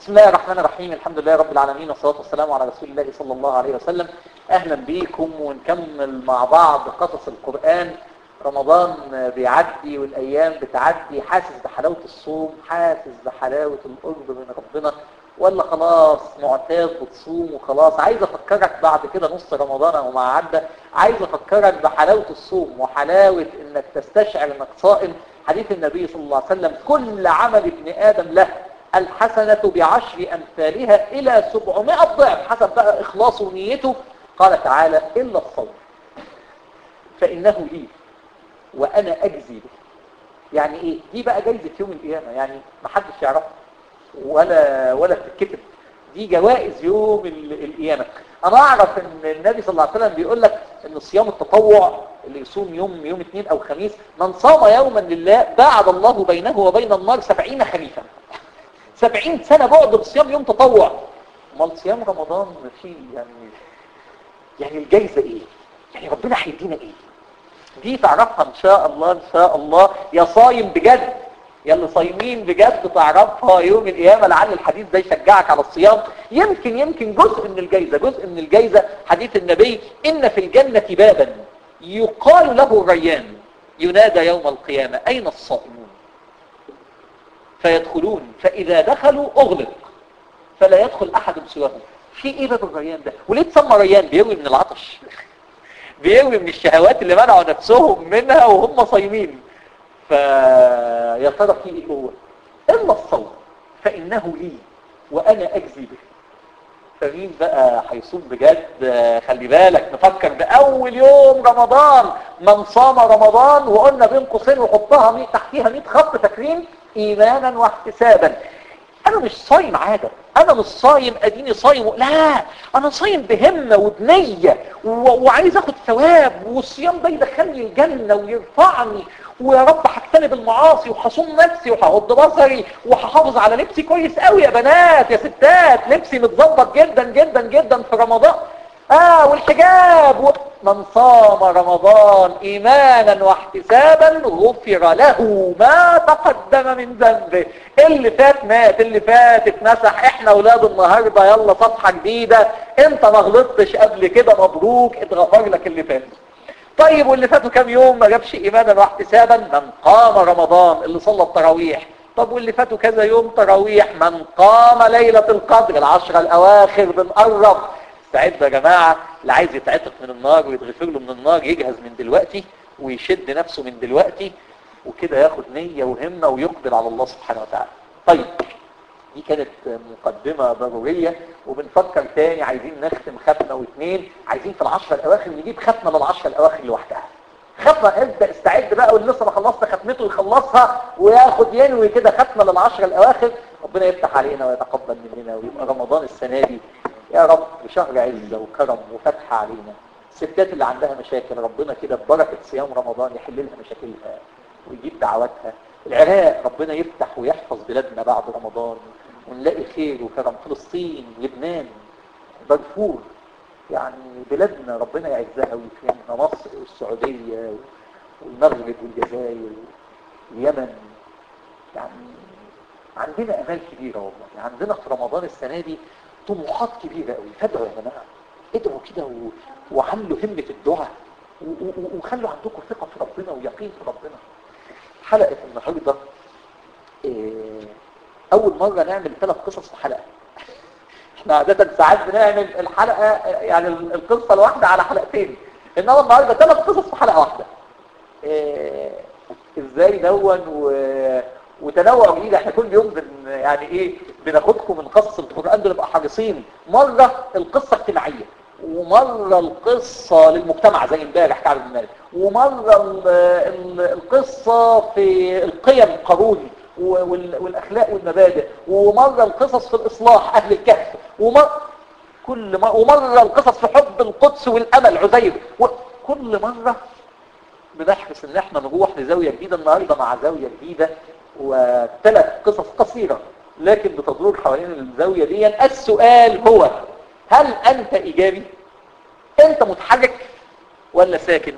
بسم الله الرحمن الرحيم الحمد لله رب العالمين والصلاة والسلام على رسول الله صلى الله عليه وسلم أهلا بيكم ونكمل مع بعض قصص القرآن رمضان بيعدي والأيام بتعدي حاسس بحلاوة الصوم حاسس بحلاوة القرب من ربنا ولا خلاص معتاد بتصوم وخلاص عايز أفكرك بعد كده نص رمضان أو ما عدى عايز أفكرك بحلاوة الصوم وحلاوة إنك تستشعر إنك صائم حديث النبي صلى الله عليه وسلم كل عمل ابن آدم له الحسنة بعشر أمثالها إلى 700 ضعف حسب بقى إخلاصه ونيته قال تعالى إلا الصوم فإنه لي وأنا أجزي به يعني إيه دي بقى جايزة يوم القيامة يعني ما حدش يعرفها ولا ولا تتكتب دي جوائز يوم ال- القيامة أنا أعرف إن النبي صلى الله عليه وسلم بيقول لك إن صيام التطوع اللي يصوم يوم يوم اثنين أو خميس من صام يوما لله باعد الله بينه وبين النار سبعين خريفا سبعين سنة بعد بصيام يوم تطوع امال صيام رمضان فيه يعني يعني الجايزة ايه يعني ربنا هيدينا ايه دي تعرفها ان شاء الله ان شاء الله يا صايم بجد يا اللي صايمين بجد تعرفها يوم القيامة لعل الحديث ده يشجعك على الصيام يمكن يمكن جزء من الجايزة جزء من الجايزة حديث النبي ان في الجنة بابا يقال له الريان ينادى يوم القيامة اين الصائمون فيدخلون فإذا دخلوا أغلق فلا يدخل أحد سواهم في إيه باب الريان ده وليه تسمى ريان بيروي من العطش بيروي من الشهوات اللي منعوا نفسهم منها وهم صايمين فيا ترى في إيه جوه إلا الصوم فإنه لي وأنا أجزي به فمين بقى هيصوم بجد خلي بالك نفكر بأول يوم رمضان من صام رمضان وقلنا بين قوسين وحطها مية تحتيها 100 خط فاكرين ايمانا واحتسابا انا مش صايم عادة انا مش صايم اديني صايم لا انا صايم بهمة وبنية و... وعايز اخد ثواب والصيام ده يدخلني الجنة ويرفعني ويا رب هجتنب المعاصي وهصوم نفسي وهغض بصري وهحافظ على لبسي كويس قوي يا بنات يا ستات لبسي متظبط جدا جدا جدا في رمضان اه والحجاب و... من صام رمضان ايمانا واحتسابا غفر له ما تقدم من ذنبه اللي فات مات اللي فات اتمسح احنا اولاد النهارده يلا صفحه جديده انت ما غلطتش قبل كده مبروك اتغفر لك اللي فات طيب واللي فاتوا كام يوم ما جابش ايمانا واحتسابا من قام رمضان اللي صلى التراويح طب واللي فاتوا كذا يوم تراويح من قام ليلة القدر العشرة الاواخر بنقرب استعدوا يا جماعة اللي عايز يتعتق من النار ويتغفر له من النار يجهز من دلوقتي ويشد نفسه من دلوقتي وكده ياخد نية وهمة ويقبل على الله سبحانه وتعالى طيب دي كانت مقدمة ضرورية وبنفكر تاني عايزين نختم ختمة واثنين عايزين في العشرة الاواخر نجيب ختمة للعشرة الاواخر لوحدها ختمة ابدأ استعد بقى واللي لسه ما خلصت ختمته يخلصها وياخد ينوي كده ختمة للعشرة الاواخر ربنا يفتح علينا ويتقبل مننا ويبقى رمضان السنة دي يا رب بشهر عزة وكرم وفتح علينا الستات اللي عندها مشاكل ربنا كده ببركة صيام رمضان يحل لها مشاكلها ويجيب دعواتها العراق ربنا يفتح ويحفظ بلادنا بعد رمضان ونلاقي خير وكرم فلسطين لبنان دارفور يعني بلادنا ربنا يعزها ويكرمها مصر والسعودية والمغرب والجزائر واليمن يعني عندنا امال كبيرة والله عندنا في رمضان السنة دي طموحات كبيرة قوي فادعوا يا جماعة ادعوا كده و... وعملوا همة الدعاء و... و... وخلوا عندكم ثقة في ربنا ويقين في ربنا حلقة النهاردة إيه... أول مرة نعمل ثلاث قصص في حلقة احنا عادة ساعات بنعمل الحلقة يعني القصة الواحدة على حلقتين انما النهاردة ثلاث قصص في حلقة واحدة إيه... ازاي دون و... وتنوع جديد احنا كل يوم بن يعني ايه بناخدكم من قصص القرآن بنبقى حريصين مرة القصة اجتماعية ومرة القصة للمجتمع زي امبارح كعب بن مالك ومرة ال ال القصة في القيم قارون والاخلاق والمبادئ ومرة القصص في الاصلاح اهل الكهف ومرة كل مرة ومرة القصص في حب القدس والامل عزير وكل مرة بنحرص ان احنا نروح لزاوية جديدة النهاردة مع زاوية جديدة وثلاث قصص قصيرة لكن بتدور حوالين الزاوية دي السؤال هو هل أنت إيجابي أنت متحرك ولا ساكن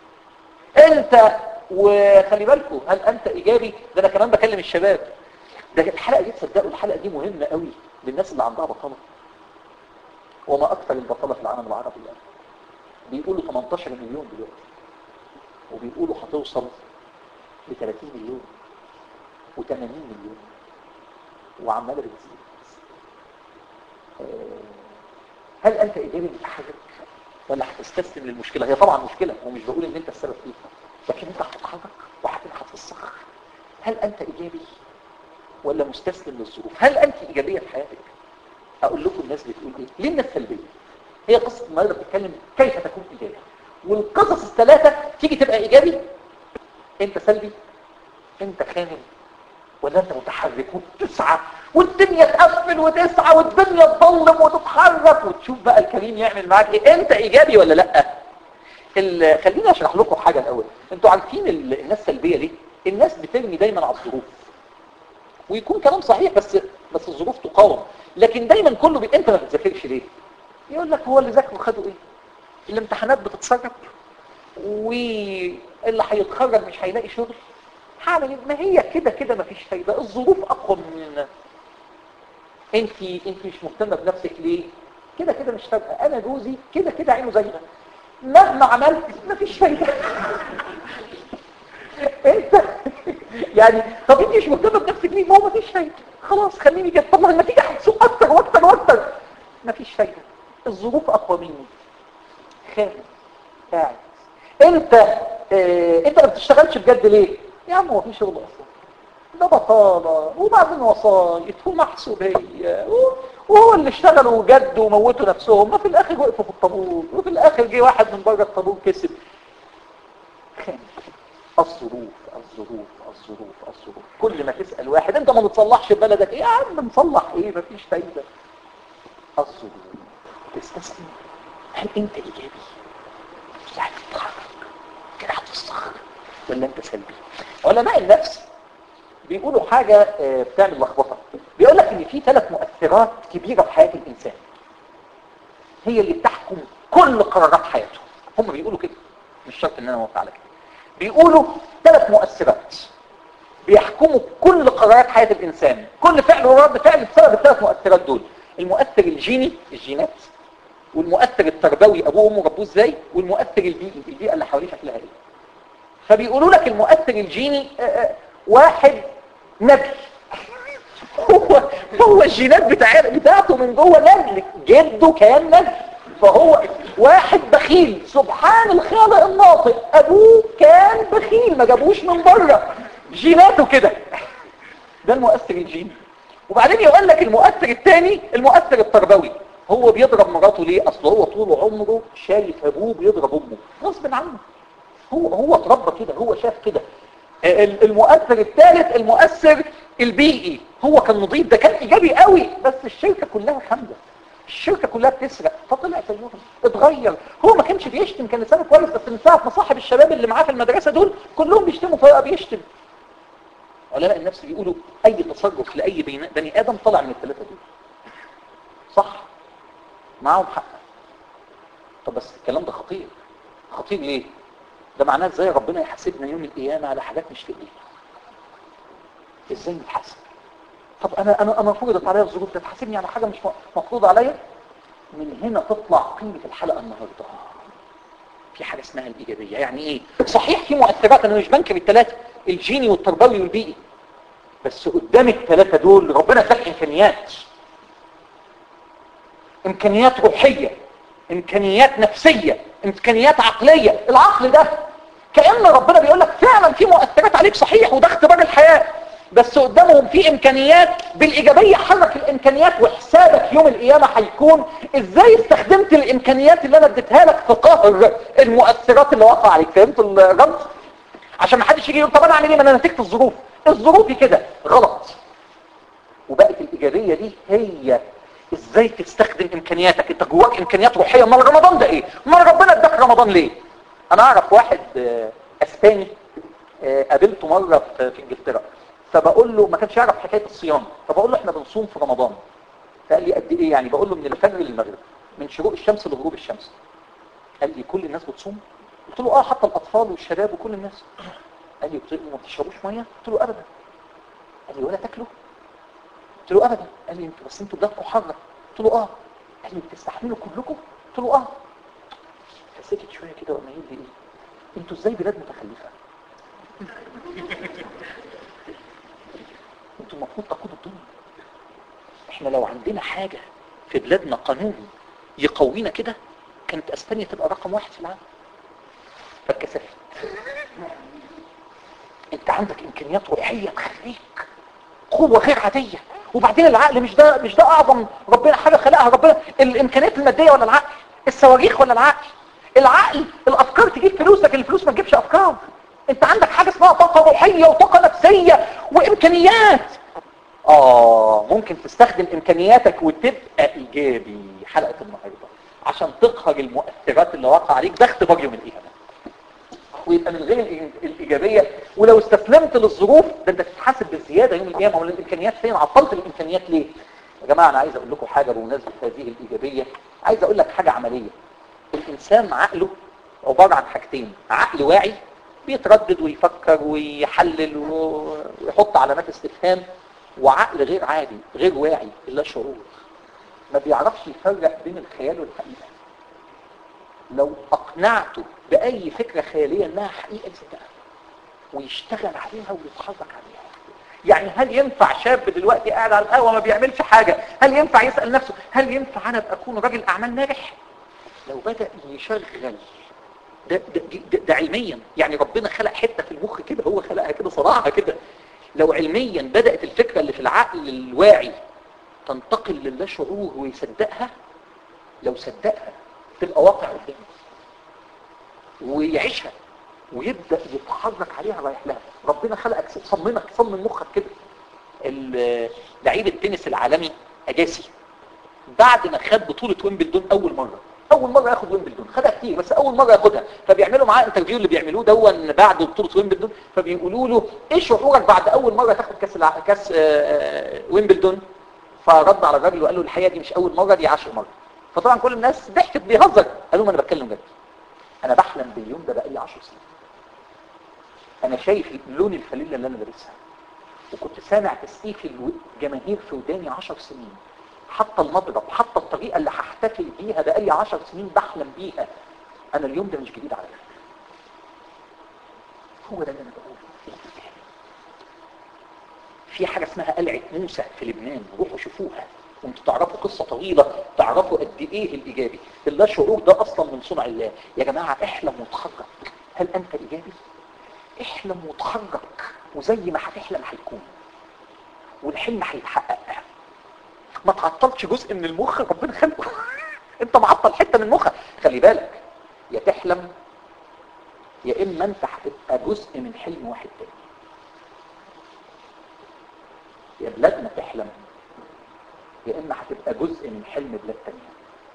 أنت وخلي بالكم هل أنت إيجابي ده أنا كمان بكلم الشباب ده الحلقة دي تصدقوا الحلقة دي مهمة قوي للناس اللي عندها بطالة وما أكثر البطالة في العالم العربي يعني بيقولوا 18 مليون دلوقتي وبيقولوا هتوصل ل 30 مليون و80 مليون وعمالة بتزيد هل أنت إيجابي لحاجتك ولا هتستسلم للمشكلة هي طبعا مشكلة ومش بقول ان انت السبب فيها لكن انت هتتحرك وهتنحت في الصخر هل انت ايجابي ولا مستسلم للظروف هل انت ايجابية في حياتك اقول لكم الناس بتقول ايه ليه الناس سلبية هي قصة النهارده بتتكلم كيف تكون ايجابي والقصص الثلاثة تيجي تبقى ايجابي انت سلبي انت خامل ولا انت متحرك وتسعى والدنيا تقفل وتسعى والدنيا تظلم وتتحرك وتشوف بقى الكريم يعمل معاك ايه انت ايجابي ولا لا ال- خليني اشرح لكم حاجة الاول انتوا عارفين ال- الناس السلبية دي الناس بترمي دايما على الظروف ويكون كلام صحيح بس بس الظروف تقاوم لكن دايما كله بي... انت ما بتذاكرش ليه يقول لك هو اللي ذاكروا خدوا ايه الامتحانات بتتسرب واللي هيتخرج مش هيلاقي شغل هعمل ايه؟ ما هي كده كده ما فيش فايده الظروف اقوى مننا انت انت مش مهتمه بنفسك ليه كده كده مش فارقه انا جوزي كده كده عينه زينا مهما عملت ما فيش فايده انت يعني طب انت مش مهتمه بنفسك ليه ما هو ما فيش فايده خلاص خليني كده طب ما النتيجه هتسوق اكتر واكتر واكتر ما فيش فايده الظروف اقوى مني خامل قاعد انت اه انت ما بتشتغلش بجد ليه يا عم هو في شغل اصلا ده بطالة وبعدين وسايط ومحسوبية و- وهو اللي اشتغلوا جد وموتوا نفسهم ما في الاخر وقفوا في الطابور وفي الاخر جه واحد من بره الطابور كسب خامل. الظروف الظروف الظروف الظروف كل ما تسأل واحد انت ما بتصلحش بلدك ايه يا عم نصلح ايه مفيش فايدة الظروف تستسلم هل انت ايجابي يعني تتحرك كده هتتصخر ولا انت سلبي علماء النفس بيقولوا حاجة آه، بتعمل لخبطة بيقول لك ان في ثلاث مؤثرات كبيرة في حياة الانسان هي اللي بتحكم كل قرارات حياته هم بيقولوا كده مش شرط ان انا موافق على كده بيقولوا ثلاث مؤثرات بيحكموا كل قرارات حياة الانسان كل فعل ورد فعل بسبب الثلاث مؤثرات دول المؤثر الجيني الجينات والمؤثر التربوي ابوه وامه ربوه ازاي والمؤثر البيئي البيئه اللي حواليه شكلها ايه فبيقولوا لك المؤثر الجيني آه، آه، واحد نبي هو هو الجينات بتاع بتاعته من جوه نبي جده كان نبي فهو واحد بخيل سبحان الخالق الناطق ابوه كان بخيل ما جابوش من بره جيناته كده ده المؤثر الجيني وبعدين يقول لك المؤثر الثاني المؤثر التربوي هو بيضرب مراته ليه اصل هو طول عمره شايف ابوه بيضرب امه غصب عنه هو هو اتربى كده هو شاف كده ال- المؤثر الثالث المؤثر البيئي هو كان نظيف ده كان ايجابي قوي بس الشركه كلها خامده الشركه كلها بتسرق فطلع زيهم اتغير هو ما كانش بيشتم كان لسانه كويس بس من ساعه ما صاحب الشباب اللي معاه في المدرسه دول كلهم بيشتموا فبقى بيشتم علماء النفس بيقولوا اي تصرف لاي بني بني ادم طلع من الثلاثه دول صح معاهم حق طب بس الكلام ده خطير خطير ليه ده معناه ازاي ربنا يحاسبنا يوم القيامه على حاجات مش في ايدينا ازاي نتحاسب طب انا انا انا فرضت عليا الظروف ده تحاسبني على حاجه مش مفروض عليا من هنا تطلع قيمه الحلقه النهارده في حاجه اسمها الايجابيه يعني ايه صحيح في مؤثرات انا مش بنكر الثلاثه الجيني والتربوي والبيئي بس قدام الثلاثه دول ربنا اداك امكانيات امكانيات روحيه امكانيات نفسيه امكانيات عقليه العقل ده كأن ربنا بيقول لك فعلا في مؤثرات عليك صحيح وده اختبار الحياة بس قدامهم في امكانيات بالايجابية حرك الامكانيات وحسابك يوم القيامة هيكون ازاي استخدمت الامكانيات اللي انا اديتها لك في قهر المؤثرات اللي وقع عليك فهمت الرمز عشان ما حدش يجي يقول طب انا اعمل ايه ما انا نتيجة الظروف الظروف كده غلط وبقت الايجابية دي هي ازاي تستخدم امكانياتك انت جواك امكانيات روحية ما رمضان ده ايه ما ربنا اداك رمضان ليه انا اعرف واحد آه، اسباني آه، قابلته مرة في في انجلترا فبقول له ما كانش يعرف حكاية الصيام فبقول له احنا بنصوم في رمضان فقال لي قد ايه يعني بقول له من الفجر للمغرب من شروق الشمس لغروب الشمس قال لي كل الناس بتصوم قلت له اه حتى الاطفال والشباب وكل الناس قال لي بت- ما بتشربوش ميه قلت له ابدا قال لي ولا تاكلوا قلت له ابدا قال لي انتوا بس انتوا بلادكم حره قلت له اه قال لي بتستحملوا كلكم قلت له اه فسكت شويه كده وقام قايل لي ايه انتوا ازاي بلاد متخلفه انتوا المفروض تقودوا الدنيا احنا لو عندنا حاجه في بلادنا قانون يقوينا كده كانت اسبانيا تبقى رقم واحد في العالم فاتكسفت انت عندك امكانيات روحيه تخليك قوه غير عاديه وبعدين العقل مش ده مش ده اعظم ربنا حاجه خلقها ربنا الامكانيات الماديه ولا العقل الصواريخ ولا العقل العقل الافكار تجيب فلوس لكن الفلوس ما تجيبش افكار انت عندك حاجه اسمها طاقه روحيه وطاقه نفسيه وامكانيات اه ممكن تستخدم امكانياتك وتبقى ايجابي حلقه النهارده عشان تقهر المؤثرات اللي واقعه عليك ده اختبار يوم القيامه ويبقى من غير الإي- الايجابيه ولو استسلمت للظروف ده انت تتحاسب بالزياده يوم القيامه ولا الامكانيات فين عطلت الامكانيات ليه يا جماعه انا عايز اقول لكم حاجه بمناسبه هذه الايجابيه عايز اقول لك حاجه عمليه الانسان عقله عباره عن حاجتين عقل واعي بيتردد ويفكر ويحلل و- ويحط علامات استفهام وعقل غير عادي غير واعي الا شعور ما بيعرفش يفرق بين الخيال والحقيقه لو اقنعته باي فكره خياليه انها حقيقه يصدقها ويشتغل عليها ويتحرك عليها يعني هل ينفع شاب دلوقتي قاعد على القهوه ما بيعملش حاجه هل ينفع يسال نفسه هل ينفع انا ابقى اكون راجل اعمال ناجح لو بدا يشغل ده, ده, ده, ده علميا يعني ربنا خلق حته في المخ كده هو خلقها كده صراحه كده لو علميا بدات الفكره اللي في العقل الواعي تنتقل للا شعور ويصدقها لو صدقها تبقى واقع قدامه ويعيشها ويبدا يتحرك عليها رايح لها ربنا خلقك صممك صمم مخك كده ال- لعيب التنس العالمي اجاسي بعد ما خد بطوله ويمبلدون اول مره اول مره ياخد ويمبلدون خدها كتير بس اول مره ياخدها فبيعملوا معاه انترفيو اللي بيعملوه دون بعد بطوله ويمبلدون فبيقولوا له ايه شعورك بعد اول مره تاخد كاس الع... كاس آه، ويمبلدون فرد على الراجل وقال له الحقيقه دي مش اول مره دي 10 مرات فطبعا كل الناس ضحكت بيهزر قال لهم انا بتكلم جد انا بحلم باليوم ده بقالي 10 سنين انا شايف لون الفانيلا اللي انا لابسها وكنت سامع تسقيف الجماهير في وداني 10 سنين حتى المضرب حتى الطريقه اللي هحتفل بيها بقالي 10 سنين بحلم بيها انا اليوم ده مش جديد عليا هو ده اللي انا بقوله في حاجة اسمها قلعة موسى في لبنان روحوا شوفوها وانتوا تعرفوا قصة طويلة تعرفوا قد ايه الايجابي اللا شعور ده اصلا من صنع الله يا جماعة احلم وتخرج هل انت ايجابي احلم وتخرج وزي ما هتحلم هيكون والحلم هيتحقق ما تعطلش جزء من المخ ربنا خلقه انت معطل حتة من مخك خلي بالك يا تحلم يا اما انت هتبقى جزء من حلم واحد تاني يا بلادنا تحلم يا اما هتبقى جزء من حلم بلاد تانية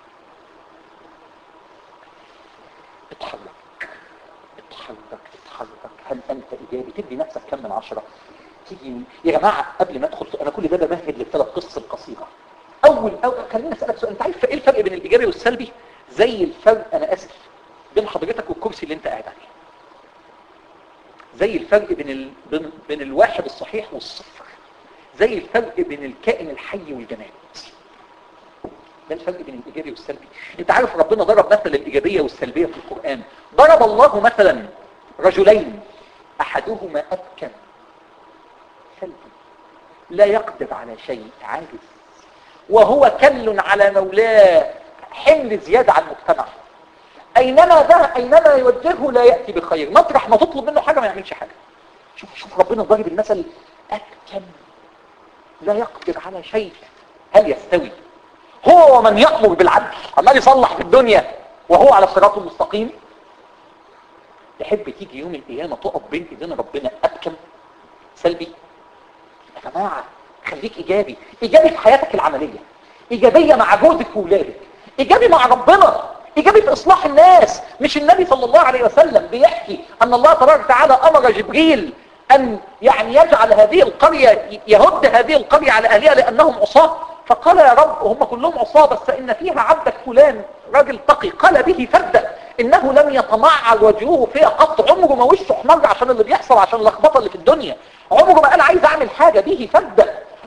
اتحرك اتحرك اتحرك هل انت ايجابي تدي نفسك كم من عشرة تيجي يا جماعة قبل ما ادخل انا كل ده بمهد للثلاث قصص القصيرة اول أو خليني اسالك سؤال انت عارف ايه الفرق بين الايجابي والسلبي زي الفرق انا اسف بين حضرتك والكرسي اللي انت قاعد عليه زي الفرق بين ال... بين, بين الواحد الصحيح والصفر زي الفرق بين الكائن الحي والجماد ده الفرق بين الايجابي والسلبي انت عارف ربنا ضرب مثل الايجابيه والسلبيه في القران ضرب الله مثلا رجلين احدهما ابكم سلبي لا يقدر على شيء عاجز وهو كل على مولاه حمل زياده على المجتمع اينما ده اينما يوجهه لا ياتي بخير مطرح ما تطلب منه حاجه ما يعملش حاجه شوف شوف ربنا ضارب المثل ابكم لا يقدر على شيء هل يستوي هو ومن يأمر بالعدل عمال يصلح في الدنيا وهو على الصراط المستقيم تحب تيجي يوم القيامة تقف بين ايدين ربنا أبكم سلبي يا جماعة خليك إيجابي إيجابي في حياتك العملية إيجابية مع جوزك وولادك إيجابي مع ربنا إيجابي في إصلاح الناس مش النبي صلى الله عليه وسلم بيحكي أن الله تبارك وتعالى أمر جبريل أن يعني يجعل هذه القرية يهد هذه القرية على أهلها لأنهم عصاة فقال يا رب هم كلهم عصاة بس إن فيها عبدك فلان راجل تقي قال به فبدأ إنه لم يتمعر وجهه فيها قط عمره ما وشه احمر عشان اللي بيحصل عشان اللخبطة اللي في الدنيا عمره ما قال عايز أعمل حاجة به فبدأ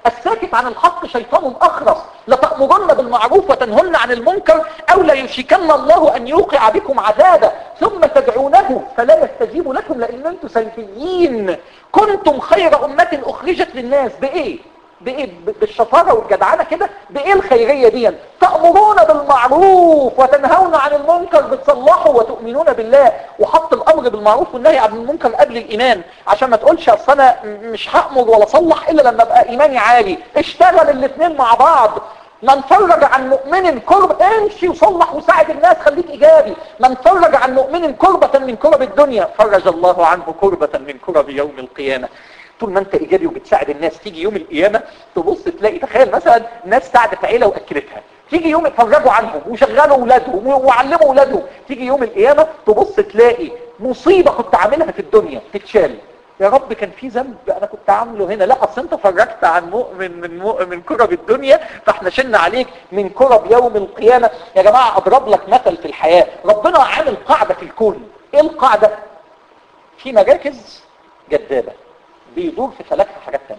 الساكت عن الحق شيطان أخرس لتأمرن بالمعروف وتنهن عن المنكر أو لا يشكن الله أن يوقع بكم عذابا ثم تدعونه فلا يستجيب لكم لأن أنتم سلفيين كنتم خير أمة أخرجت للناس بإيه؟ بايه بالشطاره والجدعنه كده بايه الخيريه دي تامرون بالمعروف وتنهون عن المنكر بتصلحوا وتؤمنون بالله وحط الامر بالمعروف والنهي عن المنكر قبل الايمان عشان ما تقولش اصل انا مش هامر ولا اصلح الا لما ابقى ايماني عالي اشتغل الاثنين مع بعض من فرج عن مؤمن كرب امشي وصلح وساعد الناس خليك ايجابي من فرج عن مؤمن كربة من كرب الدنيا فرج الله عنه كربة من كرب يوم القيامة طول ما انت ايجابي وبتساعد الناس تيجي يوم القيامه تبص تلاقي تخيل مثلا ناس ساعدت عيله واكلتها تيجي يوم اتفرجوا عنهم وشغلوا اولادهم وعلموا اولادهم تيجي يوم القيامه تبص تلاقي مصيبه كنت عاملها في الدنيا تتشال يا رب كان في ذنب انا كنت عامله هنا لا اصل انت فرجت عن مؤمن من مؤمن من كرب الدنيا فاحنا شلنا عليك من كرب يوم القيامه يا جماعه اضرب لك مثل في الحياه ربنا عامل قاعده في الكون ايه القاعده في مراكز جذابه بيدور في فلكها حاجات تانية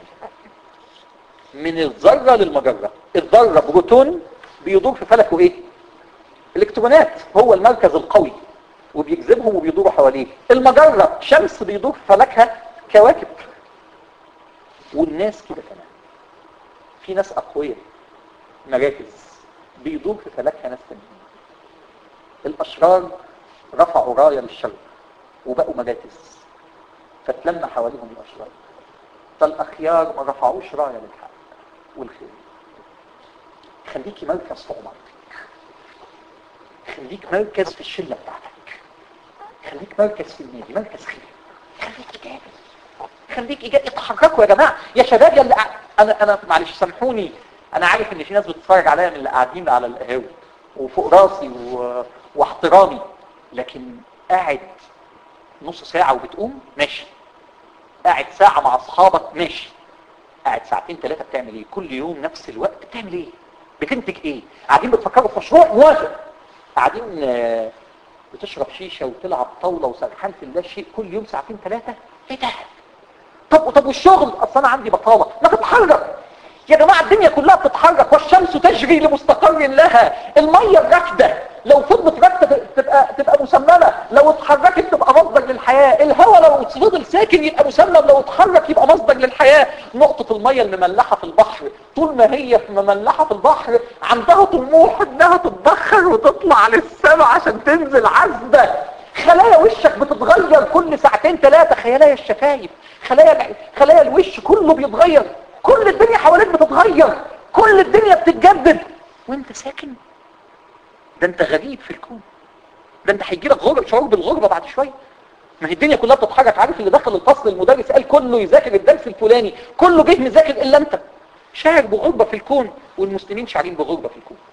من الذرة للمجرة الذرة بروتون بيدور في فلكه ايه الكترونات هو المركز القوي وبيجذبهم وبيدوروا حواليه المجرة شمس بيدور في فلكها كواكب والناس كده كمان في ناس أقوياء مراكز بيدور في فلكها ناس تانيين الأشرار رفعوا راية للشر وبقوا مراكز فتلم حواليهم الأشرار فالأخيار ما رفعوش راية للحق والخير خليكي مركز في عمرك خليك مركز في الشلة بتاعتك خليك مركز في النادي مركز خير خليك إيجابي خليك إيجابي اتحركوا يا جماعة يا شباب يا اللي أنا أنا معلش سامحوني أنا عارف إن في ناس بتتفرج عليا من اللي قاعدين على القهاوي وفوق راسي و... واحترامي لكن قاعد نص ساعة وبتقوم ماشي قاعد ساعة مع أصحابك ماشي قاعد ساعتين ثلاثة بتعمل ايه كل يوم نفس الوقت بتعمل ايه بتنتج ايه قاعدين بتفكروا في مشروع موافق قاعدين آه، بتشرب شيشة وتلعب طاولة وسرحان في الله شيء كل يوم ساعتين ثلاثة ايه ده طب طب والشغل اصل انا عندي بطالة ما تتحرك يا جماعة الدنيا كلها بتتحرك والشمس تجري لمستقر لها المية الراكدة لو فضلت راكدة تبقى تبقى مسممة لو اتحركت تبقى مصدر للحياة الهواء لو فضل ساكن يبقى مسمم لو اتحرك يبقى مصدر للحياة نقطة المية المملحة في البحر طول ما هي في مملحة في البحر عندها طموح انها تتبخر وتطلع للسماء عشان تنزل عذبة خلايا وشك بتتغير كل ساعتين ثلاثة خلايا الشفايف خلايا خلايا الوش كله بيتغير كل الدنيا حواليك بتتغير كل الدنيا بتتجدد وانت ساكن ده انت غريب في الكون ده انت هيجي لك غرب شعور بالغربة بعد شوية ما هي الدنيا كلها بتتحرك عارف اللي دخل الفصل المدرس قال كله يذاكر الدرس الفلاني كله جه مذاكر الا انت شاعر بغربة في الكون والمسلمين شاعرين بغربة في الكون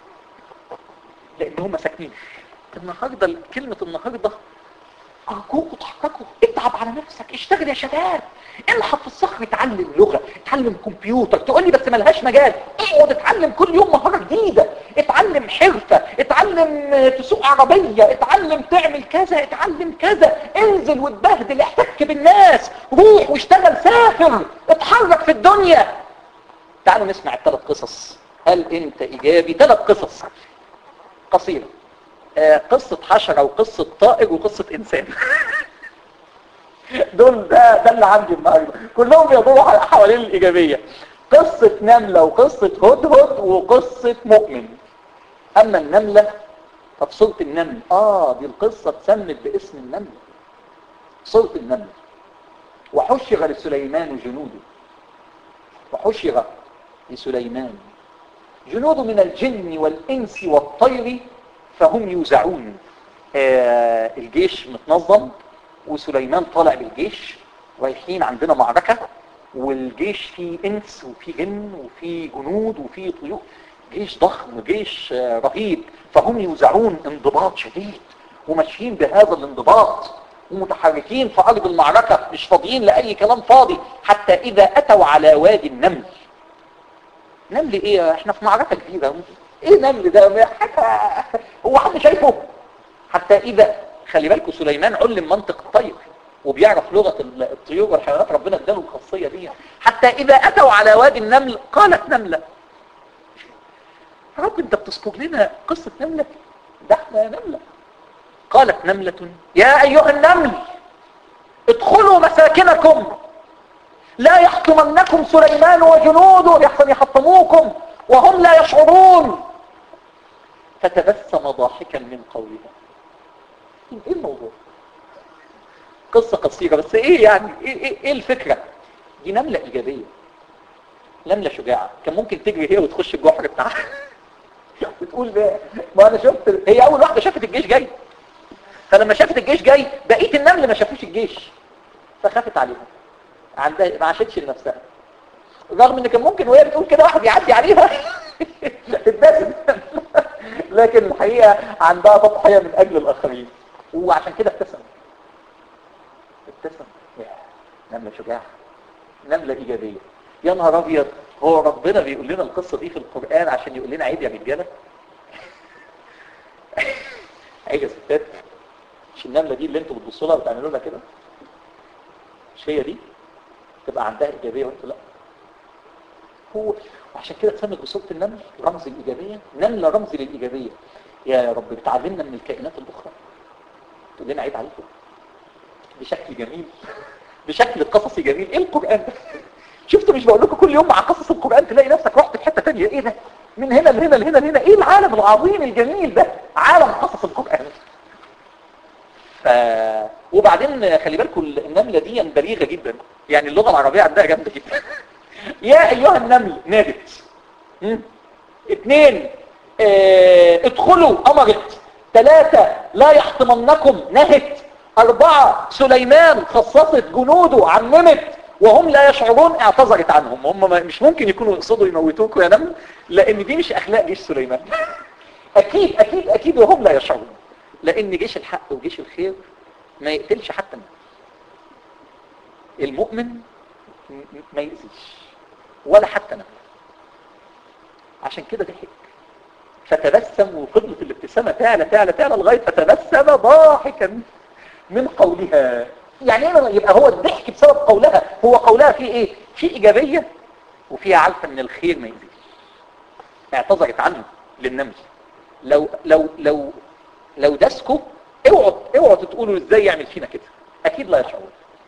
لان هم ساكنين النهارده كلمة النهارده أرجوكوا تحركوا اتعب على نفسك اشتغل يا شباب الحق في الصخر اتعلم لغة اتعلم كمبيوتر تقول لي بس ملهاش مجال اقعد اتعلم كل يوم مهارة جديدة اتعلم حرفة اتعلم تسوق عربية اتعلم تعمل كذا اتعلم كذا انزل واتبهدل احتك بالناس روح واشتغل سافر اتحرك في الدنيا تعالوا نسمع الثلاث قصص هل انت ايجابي ثلاث قصص قصيرة آه قصة حشرة وقصة طائر وقصة انسان دول ده ده اللي عندي النهارده كلهم بيدوروا حوالين الايجابيه قصه نمله وقصه هدهد وقصه مؤمن اما النمله طب سوره النمل اه دي القصه اتسمت باسم النمل سوره النمل وحشر لسليمان جنوده وحشر لسليمان جنود من الجن والانس والطير فهم يوزعون آه الجيش متنظم وسليمان طالع بالجيش رايحين عندنا معركة والجيش فيه انس وفيه جن وفيه جنود وفيه طيور جيش ضخم جيش رهيب فهم يوزعون انضباط شديد وماشيين بهذا الانضباط ومتحركين في أرض المعركة مش فاضيين لأي كلام فاضي حتى إذا أتوا على وادي النمل نمل إيه احنا في معركة كبيرة إيه نمل ده هو حد شايفه حتى إذا خلي بالكم سليمان علم منطق الطير وبيعرف لغة الطيور والحيوانات ربنا اداله الخاصية دي حتى إذا أتوا على وادي النمل قالت نملة رب انت بتذكر لنا قصة نملة ده احنا نملة قالت نملة يا أيها النمل ادخلوا مساكنكم لا يحطمنكم سليمان وجنوده يحسن يحطموكم وهم لا يشعرون فتبسم ضاحكا من قولها ايه الموضوع قصة قصيرة بس ايه يعني ايه, إيه, إيه الفكرة دي نملة ايجابية نملة شجاعة كان ممكن تجري هي وتخش الجحر بتاعها وتقول بقى ما انا شفت هي اول واحدة شافت الجيش جاي فلما شافت الجيش جاي بقية النمل ما شافوش الجيش فخافت عليهم عندها ما عاشتش لنفسها رغم ان كان ممكن وهي بتقول كده واحد يعدي عليها تتباسم لكن الحقيقة عندها تضحية من اجل الاخرين وعشان كده ابتسم ابتسم نملة شجاعة نملة ايجابية يا نهار ابيض هو ربنا بيقول لنا القصة دي في القرآن عشان يقول لنا عيب يا رجالة عيب يا ستات مش النملة دي اللي انتوا بتبصوا لها وتعملوا لها كده مش هي دي تبقى عندها ايجابية وانتوا لا هو وعشان كده اتسمت بصورة النمل رمز الايجابية نملة رمز للايجابية يا رب بتعلمنا من الكائنات الاخرى تقول لنا عيب عليكم بشكل جميل بشكل قصصي جميل ايه القرآن ده شفتوا مش بقول لكم كل يوم مع قصص القرآن تلاقي نفسك رحت في حتة تانية ايه ده من هنا لهنا لهنا لهنا ايه العالم العظيم الجميل ده عالم قصص القرآن ف... وبعدين خلي بالكم النملة دي بليغة جدا يعني اللغة العربية عندها جامدة جدا يا ايها النمل نادت اثنين اه... ادخلوا امرت ثلاثة لا يحطمنكم نهت اربعة سليمان خصصت جنوده عممت وهم لا يشعرون اعتذرت عنهم هم مش ممكن يكونوا يقصدوا يموتوكوا يا نمل لان دي مش اخلاق جيش سليمان اكيد اكيد اكيد وهم لا يشعرون لان جيش الحق وجيش الخير ما يقتلش حتى المؤمن ما يأذيش ولا حتى نمل عشان كده ضحك فتبسم وفضلت الابتسامة تعلى تعلى تعلى لغاية فتبسم ضاحكا من قولها يعني ايه يبقى هو الضحك بسبب قولها هو قولها فيه ايه في ايجابية وفيها عارفة ان الخير ما يزيد اعتذرت عنه للنمل لو لو لو لو دسكوا اوعوا اوعوا تقولوا ازاي يعمل فينا كده اكيد لا يشعرون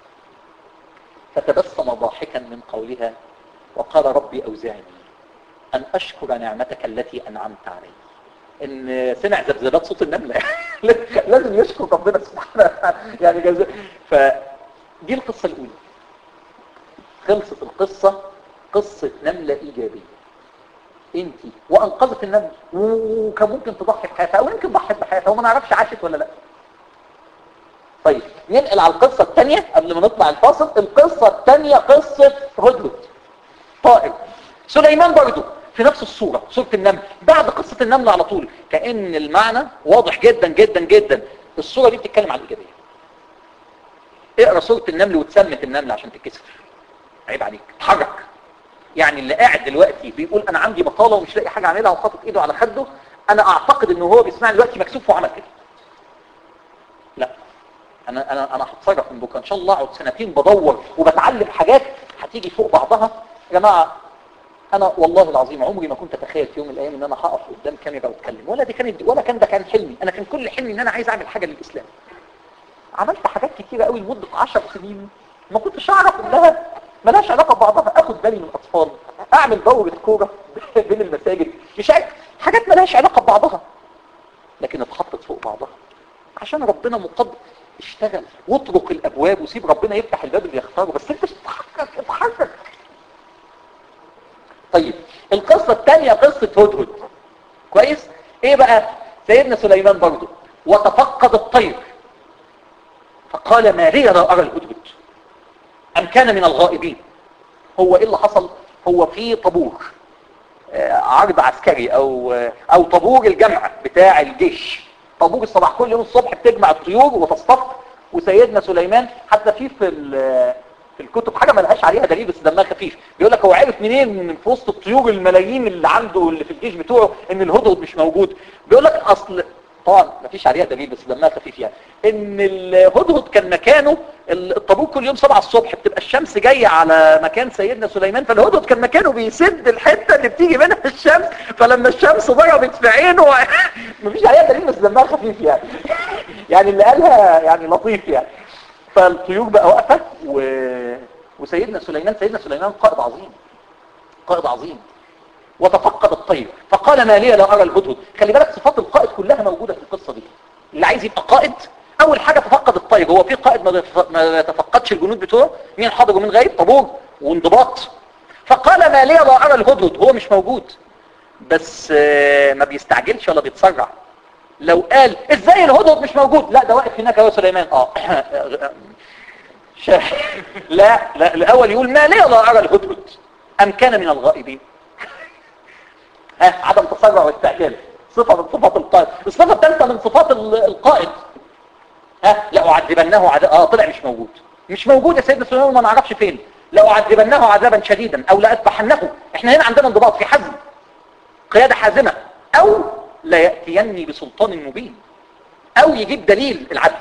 فتبسم ضاحكا من قولها وقال ربي اوزعني ان اشكر نعمتك التي انعمت علي ان سمع ذبذبات صوت النملة لازم يشكر ربنا سبحانه يعني جزء فدي القصة الاولى خلصت القصة قصة نملة ايجابية انت وانقذت النمل وكان ممكن تضحي بحياتها او يمكن ضحت بحياتها وما نعرفش عاشت ولا لا طيب ننقل على القصة الثانية قبل ما نطلع الفاصل القصة الثانية قصة هدهد طائر سليمان برضو في نفس الصورة صورة النمل بعد قصة النمل على طول كأن المعنى واضح جدا جدا جدا الصورة دي بتتكلم عن الإيجابية اقرأ صورة النمل وتسمت النمل عشان تتكسف عيب عليك اتحرك يعني اللي قاعد دلوقتي بيقول انا عندي بطالة ومش لاقي حاجة اعملها وحاطط ايده على خده انا اعتقد ان هو بيسمعني دلوقتي مكسوف وعمل كده لا انا انا انا هتصرف من بكره ان شاء الله اقعد سنتين بدور وبتعلم حاجات هتيجي فوق بعضها يا جماعه انا والله العظيم عمري ما كنت اتخيل في يوم من الايام ان انا هقف قدام كاميرا واتكلم ولا دي كانت ولا كان ده كان حلمي انا كان كل حلمي ان انا عايز اعمل حاجه للاسلام عملت حاجات كتيره قوي لمده 10 سنين ما كنتش اعرف انها ملهاش علاقه ببعضها اخد بالي من الاطفال اعمل دوره كوره بين المساجد مش عارف حاجات ملهاش علاقه ببعضها لكن اتحطت فوق بعضها عشان ربنا مقدر اشتغل واطرق الابواب وسيب ربنا يفتح الباب اللي يختاره بس انت اتحرك اتحرك طيب القصة الثانية قصة هدهد كويس ايه بقى سيدنا سليمان برضو وتفقد الطير فقال ما لي لا ارى الهدهد ام كان من الغائبين هو ايه اللي حصل هو في طابور آه، عرض عسكري او آه، او طابور الجمع بتاع الجيش طابور الصباح كل يوم الصبح بتجمع الطيور وتصطف وسيدنا سليمان حتى في في ال- في الكتب حاجه ما لهاش عليها دليل بس دمها خفيف بيقول لك هو عارف منين من في وسط الطيور الملايين اللي عنده اللي في الجيش بتوعه ان الهدهد مش موجود بيقول لك اصل طبعا مفيش عليها دليل بس دمها خفيف يعني ان الهدهد كان مكانه الطابور كل يوم 7 الصبح بتبقى الشمس جايه على مكان سيدنا سليمان فالهدهد كان مكانه بيسد الحته اللي بتيجي منها الشمس فلما الشمس ضربت في عينه مفيش عليها دليل بس دمها خفيف يعني يعني اللي قالها يعني لطيف يعني فالطيور بقى واقفه و... وسيدنا سليمان سيدنا سليمان قائد عظيم قائد عظيم وتفقد الطير فقال ما لي لا أرى الهدهد خلي بالك صفات القائد كلها موجودة في القصة دي اللي عايز يبقى قائد أول حاجة تفقد الطير هو في قائد ما يتفقدش الجنود بتوعه مين حاضر ومين غايب طابور وانضباط فقال ما لي لا أرى الهدهد هو مش موجود بس ما بيستعجلش ولا بيتسرع لو قال ازاي الهدهد مش موجود لا ده واقف هناك يا سليمان اه لا لا الاول يقول ما لي لا ارى الهدهد ام كان من الغائبين ها عدم تسرع واستعجال صفة من صفات القائد الصفة الثالثة من صفات القائد ها لا أعذبنه عذاب اه طلع مش موجود مش موجود يا سيدنا سليمان ما نعرفش فين لا أعذبنه عذابا شديدا أو لا أذبحنه احنا هنا عندنا انضباط في حزم قيادة حازمة أو لا يأتيني بسلطان مبين أو يجيب دليل العدل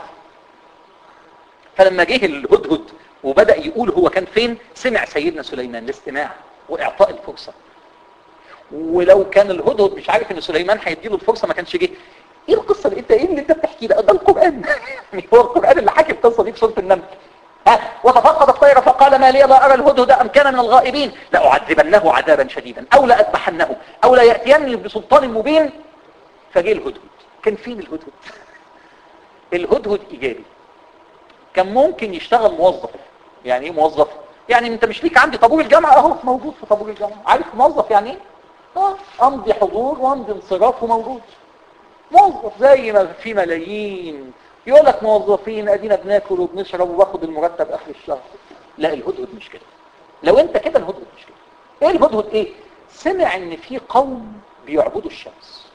فلما جه الهدهد وبدأ يقول هو كان فين سمع سيدنا سليمان الاستماع وإعطاء الفرصة ولو كان الهدهد مش عارف ان سليمان هيديله الفرصه ما كانش جه ايه القصه اللي انت ايه اللي انت بتحكي ده ده القران يعني هو القران اللي حكي القصه دي في سوره النمل ها وتفقد الطير فقال ما لي لا ارى الهدهد ام كان من الغائبين لاعذبنه عذابا شديدا او لاذبحنه او لا ياتيني بسلطان مبين فجه الهدهد كان فين الهدهد الهدهد ايجابي كان ممكن يشتغل موظف يعني ايه موظف يعني انت مش ليك عندي طابور الجامعه اهو موجود في طابور الجامعه عارف موظف يعني ايه اه امضي حضور وامضي انصراف وموجود موظف زي ما في ملايين يقول لك موظفين ادينا بناكل وبنشرب وباخد المرتب اخر الشهر لا الهدهد مش كده لو انت كده الهدهد مش كده ايه الهدهد ايه سمع ان في قوم بيعبدوا الشمس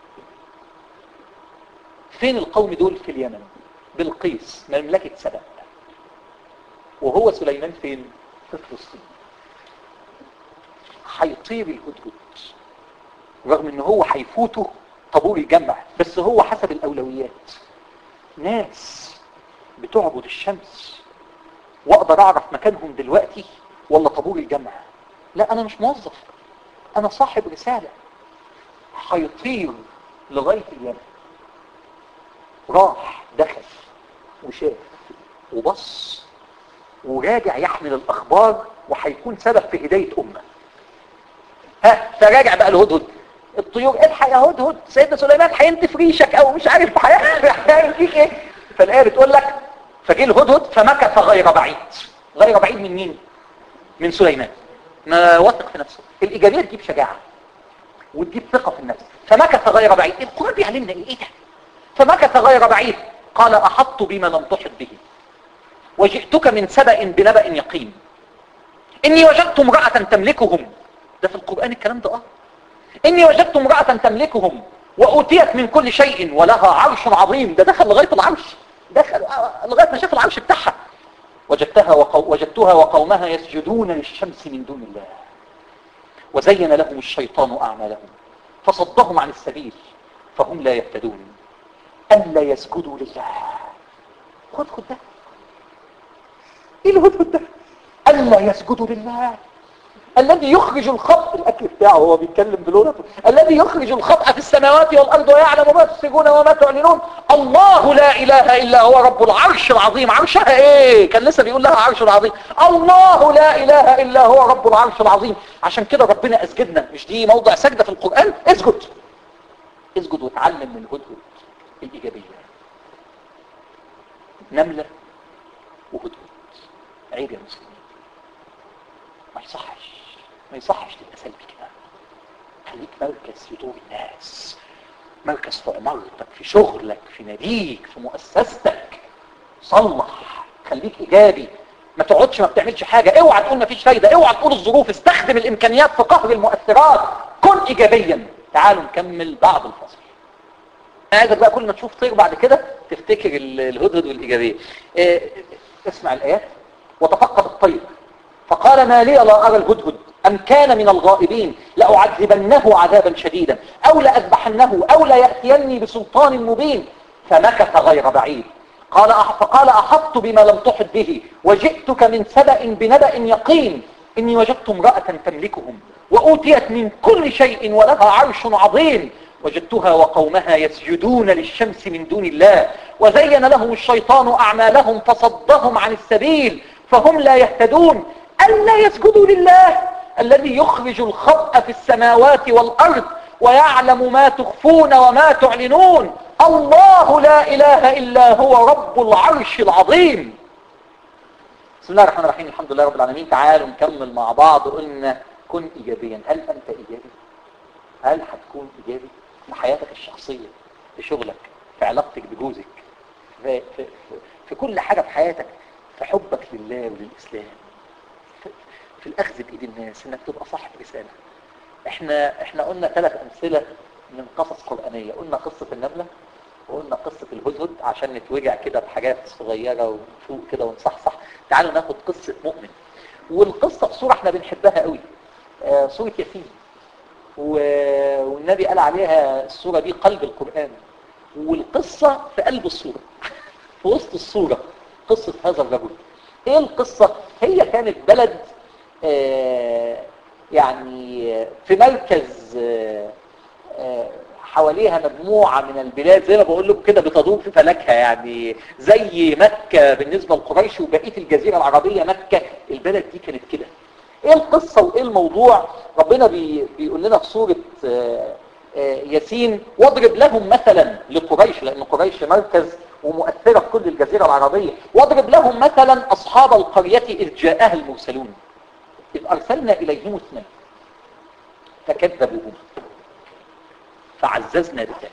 فين القوم دول في اليمن بالقيس مملكة سبأ وهو سليمان فين في فلسطين هيطير الهدهد رغم ان هو هيفوته طابور الجمع بس هو حسب الاولويات ناس بتعبد الشمس واقدر اعرف مكانهم دلوقتي ولا طابور الجمع لا انا مش موظف انا صاحب رسالة هيطير لغاية اليمن راح دخل وشاف وبص وراجع يحمل الاخبار وهيكون سبب في هداية امه ها فراجع بقى الهدهد الطيور الحق يا هدهد سيدنا سليمان هينتف ريشك او مش عارف هيعمل فيك ايه فالايه بتقول لك فجه الهدهد فمكث غير بعيد غير بعيد من مين من سليمان ما واثق في نفسه الايجابيه تجيب شجاعه وتجيب ثقه في النفس فمكث غير بعيد القران بيعلمنا ايه ايه ده فمكث غير بعيد قال احط بما لم تحط به وجئتك من سبأ بنبأ يقين اني وجدت امرأة تملكهم ده في القرآن الكلام ده اه اني وجدت امرأة تملكهم وأوتيت من كل شيء ولها عرش عظيم ده دخل لغاية العرش دخل لغاية ما شاف العرش بتاعها وجدتها وقو... وجدتها وقومها يسجدون للشمس من دون الله وزين لهم الشيطان أعمالهم فصدهم عن السبيل فهم لا يهتدون ألا يسجدوا لله خد خد ده ايه الهدهد ده ألا يسجدوا لله الذي يخرج الخطأ الأكل بتاعه هو بيتكلم بلغته الذي يخرج الخطأ في السماوات والأرض ويعلم ما تسجون وما تعلنون الله لا إله إلا هو رب العرش العظيم عرشها إيه كان لسه بيقول لها عرش العظيم الله لا إله إلا هو رب العرش العظيم عشان كده ربنا أسجدنا مش دي موضع سجدة في القرآن اسجد اسجد وتعلم من الهدهد الإيجابية نملة وهدهد عيب يا مسلمين ما يصحش ما يصحش تبقى سلبي كده خليك مركز في دور الناس مركز في عمارتك في شغلك في ناديك في مؤسستك صلح خليك ايجابي ما تقعدش ما بتعملش حاجة اوعى تقول ما فيش فايدة اوعى تقول الظروف استخدم الامكانيات في قهر المؤثرات كن ايجابيا تعالوا نكمل بعد الفصل انا عايزك بقى كل ما تشوف طير بعد كده تفتكر الهدهد والايجابية اه اسمع الايات وتفقد الطير فقال ما لي لا أرى الهدهد أم كان من الغائبين لأعذبنه عذابا شديدا أو لأذبحنه أو ليأتيني بسلطان مبين فمكث غير بعيد قال أح- فقال أحطت بما لم تحط به وجئتك من سبأ بنبأ يقين إني وجدت امرأة تملكهم وأوتيت من كل شيء ولها عرش عظيم وجدتها وقومها يسجدون للشمس من دون الله وزين لهم الشيطان أعمالهم فصدهم عن السبيل فهم لا يهتدون ألا يسجدوا لله الذي يخرج الخبأ في السماوات والأرض ويعلم ما تخفون وما تعلنون الله لا إله إلا هو رب العرش العظيم بسم الله الرحمن الرحيم الحمد لله رب العالمين تعالوا نكمل مع بعض قلنا كن إيجابيا هل أنت إيجابي؟ هل هتكون إيجابي في حياتك الشخصية في شغلك في علاقتك بجوزك في, في, في, في كل حاجة في حياتك في حبك لله وللإسلام في, في الأخذ بإيد الناس إنك تبقى صاحب رسالة احنا احنا قلنا ثلاث أمثلة من قصص قرآنية قلنا قصة النملة وقلنا قصة الهدهد عشان نتوجع كده بحاجات صغيرة ونفوق كده ونصحصح تعالوا ناخد قصة مؤمن والقصة في صورة احنا بنحبها قوي آه، سورة ياسين و- والنبي قال عليها السورة دي قلب القرآن والقصة في قلب السورة في وسط السورة قصة هذا الرجل ايه القصة هي كانت بلد آه، يعني في مركز آه، آه، حواليها مجموعة من البلاد زي ما بقول لكم كده بتدور في فلكها يعني زي مكة بالنسبة لقريش وبقية الجزيرة العربية مكة البلد دي كانت كده ايه القصة وايه الموضوع ربنا بي بيقول لنا في سورة آه، آه، ياسين واضرب لهم مثلا لقريش لان قريش مركز ومؤثرة في كل الجزيرة العربية واضرب لهم مثلا اصحاب القرية اذ جاءها المرسلون اذ ارسلنا اليهم اثنين فكذبوهم فعززنا بثالث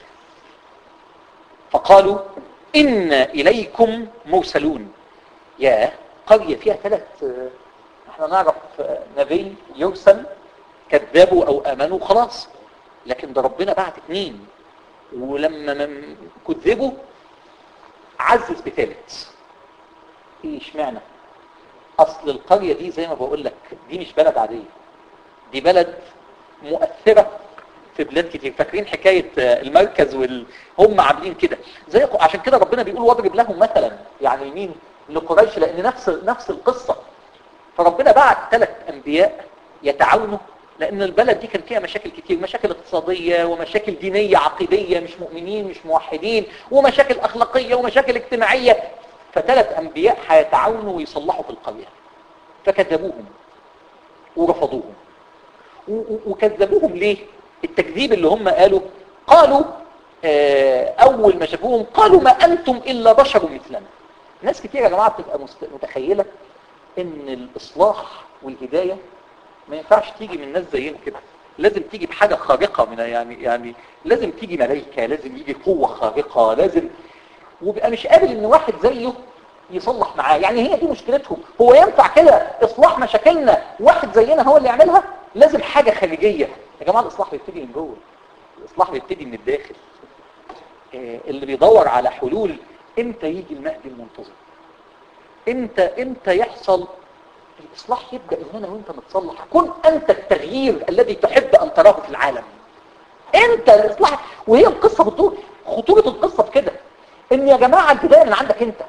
فقالوا إن إليكم مرسلون يا قرية فيها ثلاث احنا نعرف نبي يرسل كذبوا أو آمنوا خلاص لكن ده ربنا بعت اثنين ولما من كذبوا عزز بثالث ايه اشمعنى اصل القرية دي زي ما بقول لك دي مش بلد عادية دي بلد مؤثرة في بلاد كتير فاكرين حكاية آه، المركز وال... هم عاملين كده زي عشان كده ربنا بيقول واضرب لهم مثلا يعني مين لقريش لان نفس نفس القصة فربنا بعت ثلاث انبياء يتعاونوا لان البلد دي كان فيها مشاكل كتير مشاكل اقتصادية ومشاكل دينية عقيدية مش مؤمنين مش موحدين ومشاكل اخلاقية ومشاكل اجتماعية فثلاث انبياء هيتعاونوا ويصلحوا في القرية فكذبوهم ورفضوهم و- و- وكذبوهم ليه التكذيب اللي هم قالوا قالوا آه، اول ما شافوهم قالوا ما انتم الا بشر مثلنا ناس كتير يا جماعه بتبقى مست- متخيله ان الاصلاح والهدايه ما ينفعش تيجي من ناس زينا كده لازم تيجي بحاجه خارقه من يعني يعني لازم تيجي ملائكه لازم يجي قوه خارقه لازم وبيبقى مش قابل ان واحد زيه يصلح معاه يعني هي دي مشكلتهم هو ينفع كده اصلاح مشاكلنا واحد زينا هو اللي يعملها لازم حاجة خارجية يا جماعة الاصلاح بيبتدي من جوه الاصلاح بيبتدي من الداخل آه، اللي بيدور على حلول امتى يجي المهدي المنتظر امتى امتى يحصل الاصلاح يبدا ان انا وانت نتصلح كن انت التغيير الذي تحب ان تراه في العالم انت الاصلاح وهي القصه بتدور خطوره القصه في كده ان يا جماعه البدايه من عندك انت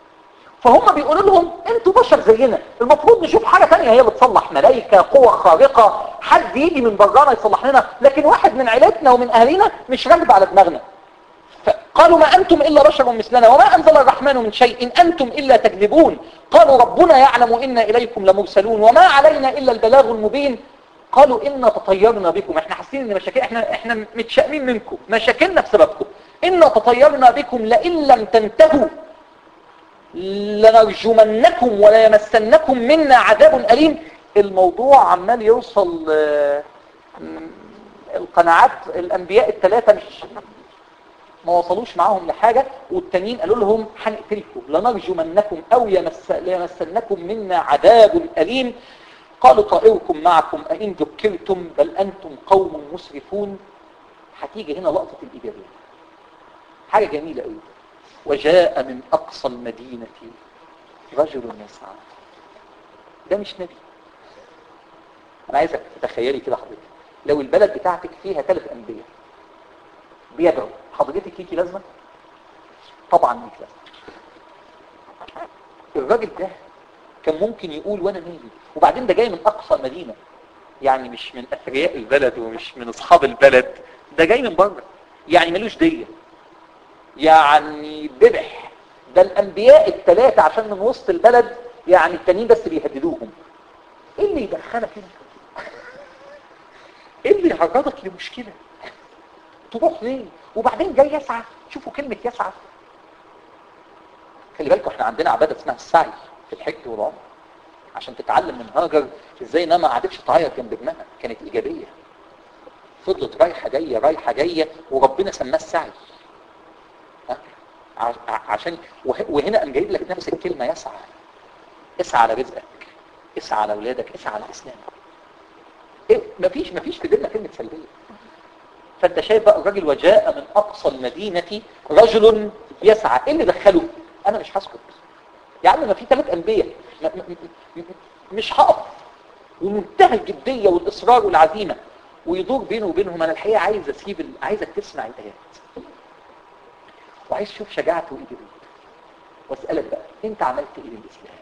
فهم بيقولوا لهم انتوا بشر زينا المفروض نشوف حاجة تانية هي اللي تصلح ملائكة قوة خارقة حد يجي من برانا يصلح لنا لكن واحد من عيلتنا ومن اهالينا مش راكب على دماغنا قالوا ما أنتم إلا بشر مثلنا وما أنزل الرحمن من شيء إن أنتم إلا تكذبون قالوا ربنا يعلم إنا إليكم لمرسلون وما علينا إلا البلاغ المبين قالوا إنا تطيرنا بكم احنا حاسين ان مشاكل احنا احنا متشائمين منكم مشاكلنا بسببكم إنا تطيرنا بكم لئن لم تنتهوا لنرجمنكم ولا يمسنكم منا عذاب أليم الموضوع عمال يوصل آه، م- القناعات الأنبياء الثلاثة مش ما وصلوش معاهم لحاجة والتانيين قالوا لهم هنقتلكم لنرجمنكم أو يمس ليمسنكم منا عذاب أليم قالوا طائركم معكم أئن ذكرتم بل أنتم قوم مسرفون هتيجي هنا لقطة الإيجابية حاجة جميلة قوي وجاء من أقصى المدينة رجل يسعى ده مش نبي أنا عايزك تتخيلي كده حضرتك لو البلد بتاعتك فيها ثلاث انبياء بيدعوا حضرتك ليكي لازمه طبعا ليك لازمه الراجل ده كان ممكن يقول وانا مالي وبعدين ده جاي من اقصى المدينه يعني مش من اثرياء البلد ومش من اصحاب البلد ده جاي من بره يعني ملوش ديه يعني ذبح ده الانبياء الثلاثه عشان من وسط البلد يعني التانيين بس بيهددوهم ايه اللي يدخلك هنا ايه اللي يعرضك لمشكله تروح ليه وبعدين جاي يسعى شوفوا كلمه يسعى خلي بالكم احنا عندنا عباده اسمها السعي في الحج والعمره عشان تتعلم من هاجر ازاي انها ما قعدتش تعيط جنب ابنها كانت ايجابيه فضلت رايحه جايه رايحه جايه وربنا سماه السعي ها؟ ع- عشان وه- وهنا قام جايب لك نفس الكلمه يسعى اسعى على رزقك اسعى على اولادك اسعى على الاسلام إيه مفيش مفيش في ديننا كلمه سلبيه فانت شايف بقى الراجل وجاء من اقصى المدينه رجل يسعى ايه اللي دخله انا مش هسكت يا عم ما في ثلاث انبياء م- م- م- مش هقف ومنتهى الجديه والاصرار والعزيمه ويدور بينه وبينهم انا الحقيقه عايز اسيب ال- عايزك تسمع الايات وعايز اشوف شجاعته وايجابيته واسالك بقى انت عملت ايه للاسلام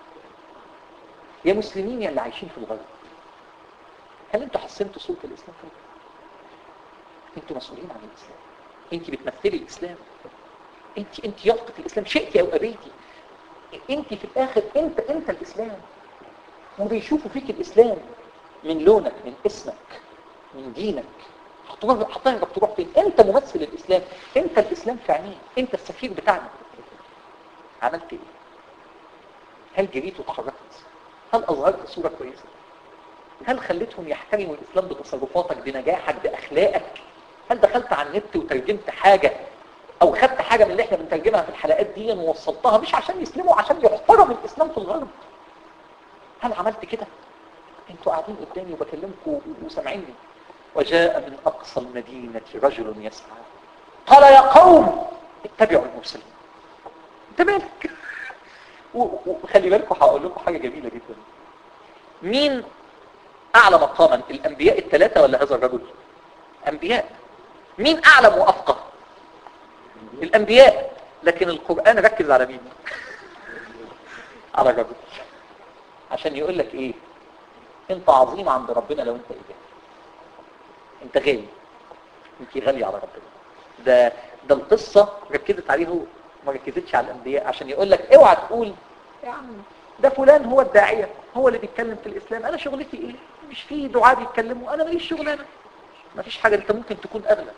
يا مسلمين يا اللي عايشين في الغرب هل انتوا حسنتوا صوره الاسلام في الغرب انتوا مسؤولين عن الاسلام انت بتمثلي الاسلام انت انت يافطه الاسلام شئتي او ابيتي انت في الاخر انت انت الاسلام وبيشوفوا فيك الاسلام من لونك من اسمك من دينك هتروح هتهرب تروح فين انت ممثل الاسلام انت الاسلام في عينيه انت السفير بتاعنا عملت ايه هل جريت واتحركت هل اظهرت صوره كويسه هل خليتهم يحترموا الاسلام بتصرفاتك بنجاحك باخلاقك هل دخلت على النت وترجمت حاجه او خدت حاجه من اللي احنا بنترجمها في الحلقات دي ووصلتها مش عشان يسلموا عشان يحترم الاسلام في الغرب هل عملت كده انتوا قاعدين قدامي وبكلمكم وسامعيني وجاء من اقصى المدينه رجل يسعى قال يا قوم اتبعوا المرسلين انت مالك و- و- وخلي بالكم هقول لكم حاجه جميله جدا مين اعلى مقاما الانبياء الثلاثه ولا هذا الرجل انبياء مين اعلم وافقه الانبياء لكن القرآن ركز على مين على الرجل عشان يقول لك ايه انت عظيم عند ربنا لو انت ايه انت غالي انت غالي على ربنا ده ده القصة ركزت عليه هو ما ركزتش على الانبياء عشان يقول لك اوعى تقول يا عم ده فلان هو الداعية هو اللي بيتكلم في الاسلام انا شغلتي ايه مش في دعاء بيتكلموا انا ماليش شغلانه مفيش حاجة انت ممكن تكون اغلى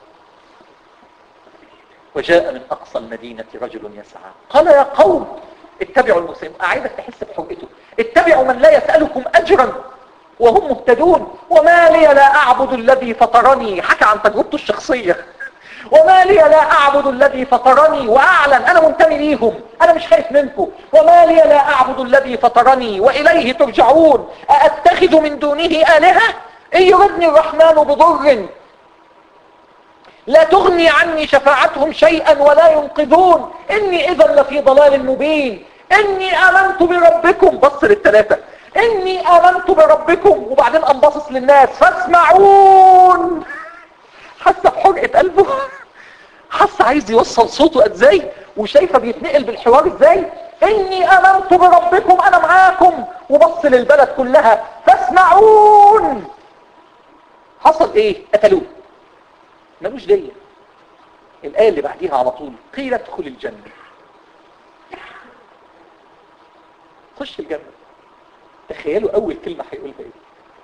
وجاء من أقصى المدينة رجل يسعى قال يا قوم اتبعوا المسلمين أعيدك تحس بحجته اتبعوا من لا يسألكم أجرا وهم مهتدون وما لي لا أعبد الذي فطرني حكى عن تجربته الشخصية وما لي لا أعبد الذي فطرني وأعلن أنا منتمي ليهم أنا مش خايف منكم وما لي لا أعبد الذي فطرني وإليه ترجعون أأتخذ من دونه آلهة إن يردني الرحمن بضر لا تغني عني شفاعتهم شيئا ولا ينقذون إني إذا لفي ضلال مبين إني آمنت بربكم بص للثلاثة إني آمنت بربكم وبعدين أنبصص للناس فاسمعون حس بحرقة قلبه حس عايز يوصل صوته ازاي وشايفه بيتنقل بالحوار ازاي اني امنت بربكم انا معاكم وبص للبلد كلها فاسمعون حصل ايه قتلوه ملوش دية الآية اللي بعديها على طول قيل ادخل الجنة خش الجنة تخيلوا أول كلمة هيقولها إيه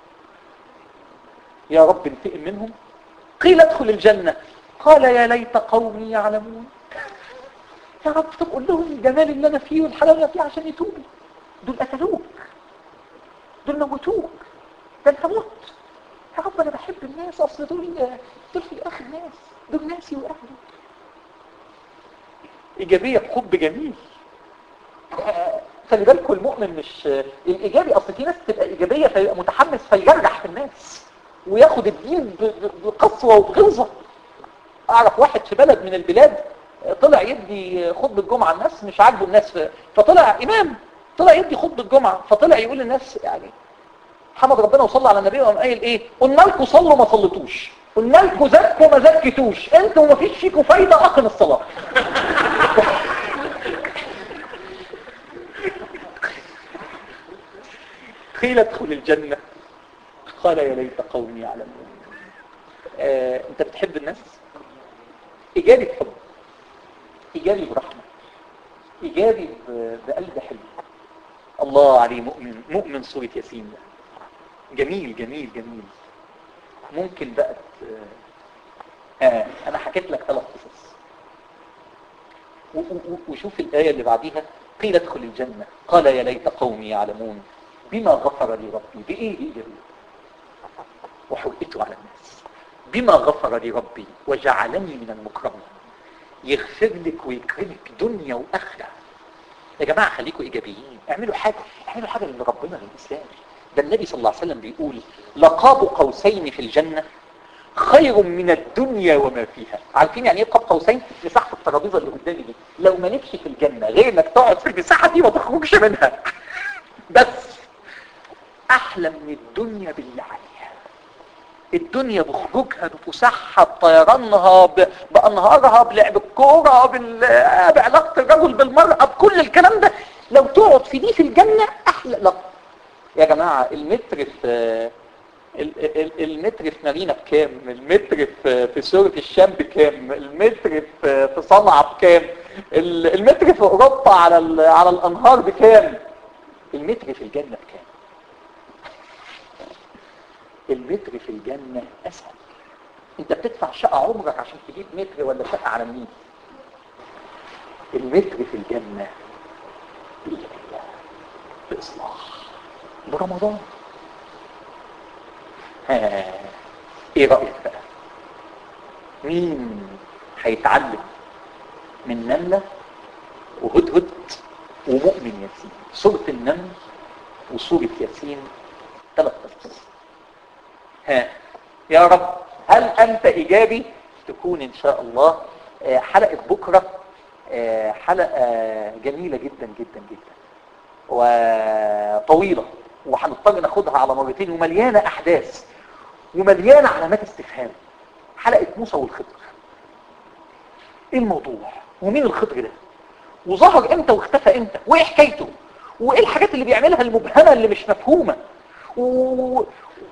يا رب انتقم منهم قيل ادخل الجنة قال يا ليت قومي يعلمون يا رب طب قول لهم الجمال اللي أنا فيه والحلاوة اللي أنا فيه عشان يتوبوا دول قتلوك دول موتوك ده انت مت يا رب انا بحب الناس اصل دول دول في الاخر ناس دول ناسي واهلي ايجابيه بحب جميل آه، خلي بالكم المؤمن مش الايجابي اصل في ناس تبقى ايجابيه فيبقى متحمس فيجرح في الناس وياخد الدين ب- ب- بقسوه وبغلظه اعرف واحد في بلد من البلاد آه، طلع يدي خطبه جمعه الناس مش عاجبه الناس ف- فطلع امام طلع يدي خطبه جمعه فطلع يقول للناس يعني حمد ربنا وصلى على النبي وقام قايل ايه قلنا لكم صلوا ما صليتوش قلنا لكم زكوا ما زكيتوش انتوا ما فيش فيكم فايده اقم الصلاه قيل ادخل الجنه قال يا ليت قومي يعلمون آه، انت بتحب الناس ايجابي بحب ايجابي برحمه ايجابي ب- بقلب حلو الله عليه مؤمن مؤمن سورة ياسين ده جميل جميل جميل ممكن بقى ت- آه انا حكيت لك ثلاث قصص و- و- و- وشوف الآية اللي بعديها قيل ادخل الجنة قال يا ليت قومي يعلمون بما غفر لي ربي بإيه إيجابي وحرقته على الناس بما غفر لي ربي وجعلني من المكرمين يغفر لك ويكرمك دنيا وآخرة يا جماعة خليكم إيجابيين اعملوا حاجة اعملوا حاجة لربنا للإسلام ده النبي صلى الله عليه وسلم بيقول لقاب قوسين في الجنة خير من الدنيا وما فيها عارفين يعني ايه قاب قوسين مساحة الترابيزة اللي قدامي دي لو ما نمشي في الجنة غير انك تقعد في المساحة دي ما تخرجش منها بس احلى من الدنيا باللي عليها الدنيا بخروجها بفسحها بطيرانها ب- بانهارها بلعب الكوره بال... بعلاقه الرجل بالمراه بكل الكلام ده لو تقعد في دي في الجنه احلى لا يا جماعه المتر في ال- ال- المتر في مارينا بكام المتر في في سورة الشام بكام المتر في في صنعاء بكام ال- المتر في اوروبا على ال- على الانهار بكام المتر في الجنه بكام المتر في الجنة أسهل أنت بتدفع شقة عمرك عشان تجيب متر ولا شقة على النيل المتر في الجنة بالله بإصلاح برمضان ها إيه رأيك بقى مين هيتعلم من نملة وهدهد ومؤمن ياسين سورة النمل وسورة ياسين ثلاث قصص ها يا رب هل أنت إيجابي تكون إن شاء الله آه، حلقة بكرة آه، حلقة جميلة جدا جدا جدا وطويلة وهنضطر ناخدها على مرتين ومليانة أحداث ومليانة علامات استفهام حلقة موسى والخضر ايه الموضوع ومين الخضر ده وظهر امتى واختفى امتى وايه حكايته وايه الحاجات اللي بيعملها المبهمة اللي مش مفهومة و...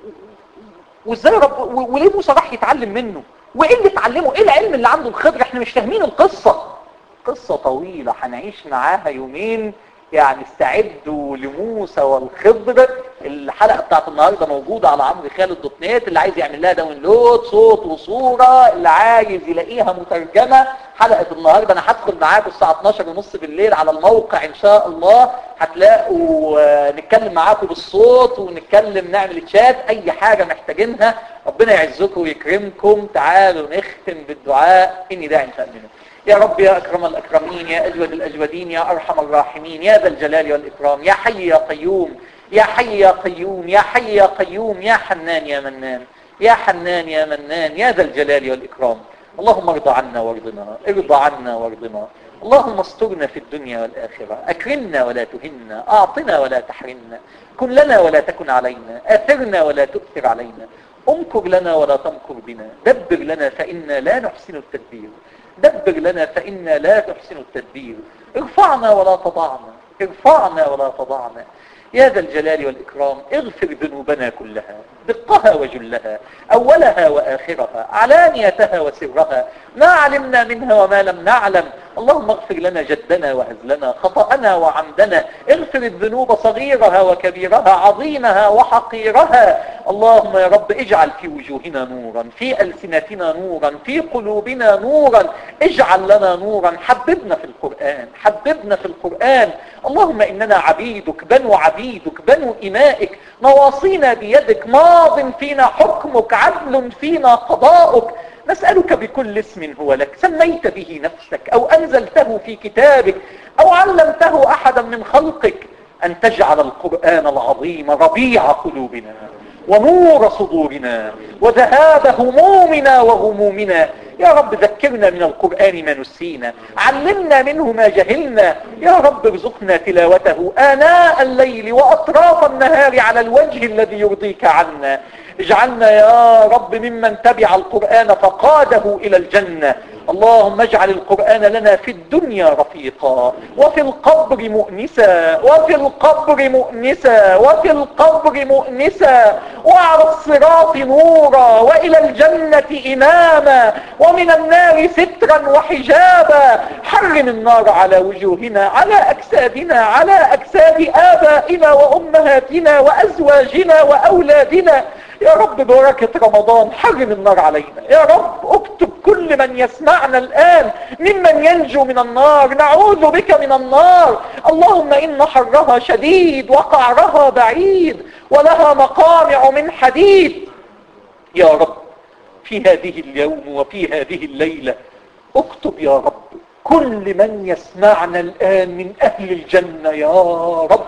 وازاي رب و- وليه موسى راح يتعلم منه وايه اللي اتعلمه ايه العلم اللي عنده الخضر احنا مش فاهمين القصة قصة طويلة هنعيش معاها يومين يعني استعدوا لموسى والخضر الحلقة بتاعت النهاردة موجودة على عمرو خالد دوت نت اللي عايز يعمل لها داونلود صوت وصورة اللي عايز يلاقيها مترجمة حلقة النهاردة انا هدخل معاكم الساعة 12 ونص بالليل على الموقع ان شاء الله هتلاقوا آه، نتكلم معاكم بالصوت ونتكلم نعمل تشات اي حاجة محتاجينها ربنا يعزكم ويكرمكم تعالوا نختم بالدعاء اني داعي تأمنوا يا رب يا أكرم الأكرمين يا أجود الأجودين يا أرحم الراحمين يا ذا الجلال والإكرام يا حي يا قيوم يا حي يا قيوم يا حي يا قيوم يا حنان يا منان يا حنان يا منان يا ذا الجلال والإكرام اللهم ارضى عنا وارضنا ارضى عنا وارضنا اللهم استرنا في الدنيا والآخرة أكرمنا ولا تهنا أعطنا ولا تحرمنا كن لنا ولا تكن علينا آثرنا ولا تؤثر علينا امكر لنا ولا تمكر بنا دبر لنا فإنا لا نحسن التدبير دبر لنا فإنا لا نحسن التدبير ارفعنا ولا تضعنا ارفعنا ولا تضعنا يا ذا الجلال والإكرام اغفر ذنوبنا كلها دقها وجلها أولها وآخرها علانيتها وسرها ما علمنا منها وما لم نعلم اللهم اغفر لنا جدنا وهزلنا خطأنا وعمدنا اغفر الذنوب صغيرها وكبيرها عظيمها وحقيرها اللهم يا رب اجعل في وجوهنا نورا في ألسنتنا نورا في قلوبنا نورا اجعل لنا نورا حببنا في القرآن حببنا في القرآن اللهم إننا عبيدك بنو عبيدك بنو إمائك نواصينا بيدك ماض فينا حكمك عدل فينا قضاؤك نسألك بكل اسم هو لك سميت به نفسك أو أنزلته في كتابك أو علمته أحدا من خلقك أن تجعل القرآن العظيم ربيع قلوبنا ونور صدورنا وذهاب همومنا وغمومنا يا رب ذكرنا من القرآن ما نسينا علمنا منه ما جهلنا يا رب ارزقنا تلاوته آناء الليل وأطراف النهار على الوجه الذي يرضيك عنا اجعلنا يا رب ممن تبع القرآن فقاده إلى الجنة اللهم اجعل القرآن لنا في الدنيا رفيقا وفي القبر مؤنسا وفي القبر مؤنسا وفي القبر مؤنسا وعلى الصراط نورا وإلى الجنة إماما ومن النار سترا وحجابا حرم النار على وجوهنا على أجسادنا على أجساد آبائنا وأمهاتنا وأزواجنا وأولادنا يا رب بركة رمضان حرم النار علينا يا رب اكتب كل من يسمعنا الآن ممن ينجو من النار نعوذ بك من النار اللهم إن حرها شديد وقعرها بعيد ولها مقامع من حديد يا رب في هذه اليوم وفي هذه الليلة اكتب يا رب كل من يسمعنا الآن من أهل الجنة يا رب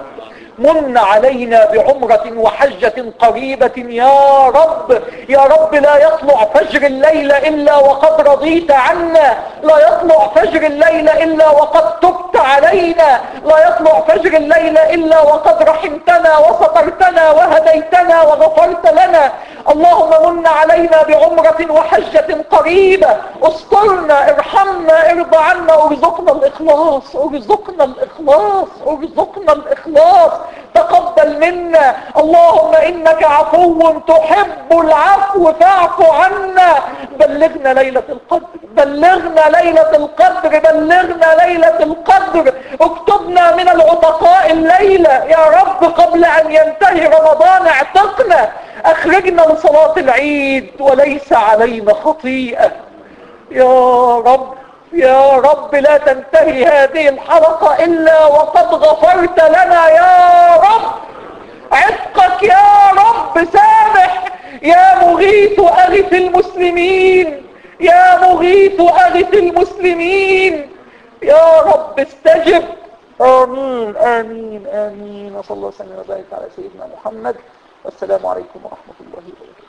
من علينا بعمرة وحجة قريبة يا رب يا رب لا يطلع فجر الليل إلا وقد رضيت عنا لا يطلع فجر الليل إلا وقد تبت علينا لا يطلع فجر الليل إلا وقد رحمتنا وسطرتنا وهديتنا وغفرت لنا اللهم من علينا بعمرة وحجة قريبة استرنا ارحمنا ارضى عنا ارزقنا الإخلاص ارزقنا الإخلاص ارزقنا الإخلاص تقبل منا اللهم إنك عفو تحب العفو فاعف عنا بلغنا ليلة القدر بلغنا ليلة القدر بلغنا ليلة القدر اكتبنا من العتقاء الليلة يا رب قبل أن ينتهي رمضان اعتقنا اخرجنا لصلاة العيد وليس علينا خطيئة يا رب يا رب لا تنتهي هذه الحلقة إلا وقد غفرت لنا يا رب عتقك يا رب سامح يا مغيث أغث المسلمين يا مغيث أغث المسلمين يا رب استجب آمين آمين آمين وصلى الله وسلم وبارك على سيدنا محمد والسلام عليكم ورحمة الله وبركاته